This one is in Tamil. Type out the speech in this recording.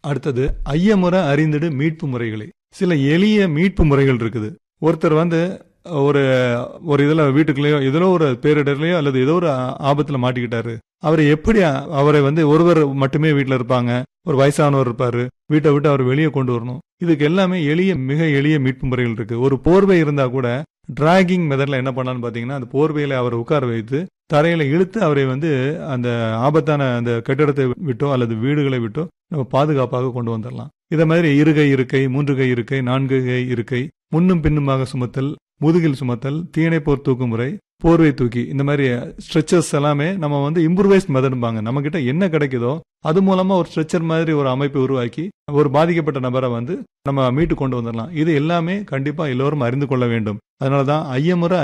அடுத்தது ஐயமுறை அறிந்திடு மீட்பு முறைகளை சில எளிய மீட்பு முறைகள் இருக்குது ஒருத்தர் வந்து ஒரு ஒரு இதுல வீட்டுக்குள்ளேயோ ஏதோ ஒரு பேரிடர்லயோ அல்லது ஏதோ ஒரு ஆ- ஆபத்துல மாட்டிக்கிட்டாரு அவரை எப்படி அ- அவரை வந்து ஒருவர் மட்டுமே வீட்டுல இருப்பாங்க ஒரு வயசானவர் இருப்பாரு வீட்டை விட்டு அவர் வெளியே கொண்டு வரணும் இதுக்கு எல்லாமே எளிய மிக எளிய மீட்பு முறைகள் இருக்கு ஒரு போர்வை இருந்தா கூட டிராகிங் மெத்தட்ல என்ன பண்ணலாம்னு பாத்தீங்கன்னா அந்த போர்வையில அவரை உட்கார வைத்து தரையில இழுத்து அவரை வந்து அந்த ஆபத்தான அந்த கட்டிடத்தை விட்டோ அல்லது வீடுகளை விட்டோ நம்ம பாதுகாப்பாக கொண்டு வந்துடலாம் இத மாதிரி இருகை இருக்கை மூன்று கை இருக்கை நான்கு கை இருக்கை முன்னும் பின்னுமாக சுமத்தல் முதுகில் சுமத்தல் தீயணைப்போர் தூக்கு முறை போர்வை தூக்கி இந்த மாதிரி ஸ்ட்ரெச்சர்ஸ் எல்லாமே நம்ம வந்து இம்ப்ரூவைஸ் மெத்தட்பாங்க நம்ம கிட்ட என்ன கிடைக்குதோ அது மூலமா ஒரு ஸ்ட்ரெச்சர் மாதிரி ஒரு அமைப்பை உருவாக்கி ஒரு பாதிக்கப்பட்ட நபரை வந்து நம்ம மீட்டு கொண்டு வந்துடலாம் இது எல்லாமே கண்டிப்பா எல்லோரும் அறிந்து கொள்ள வேண்டும் அதனாலதான் ஐயமுறை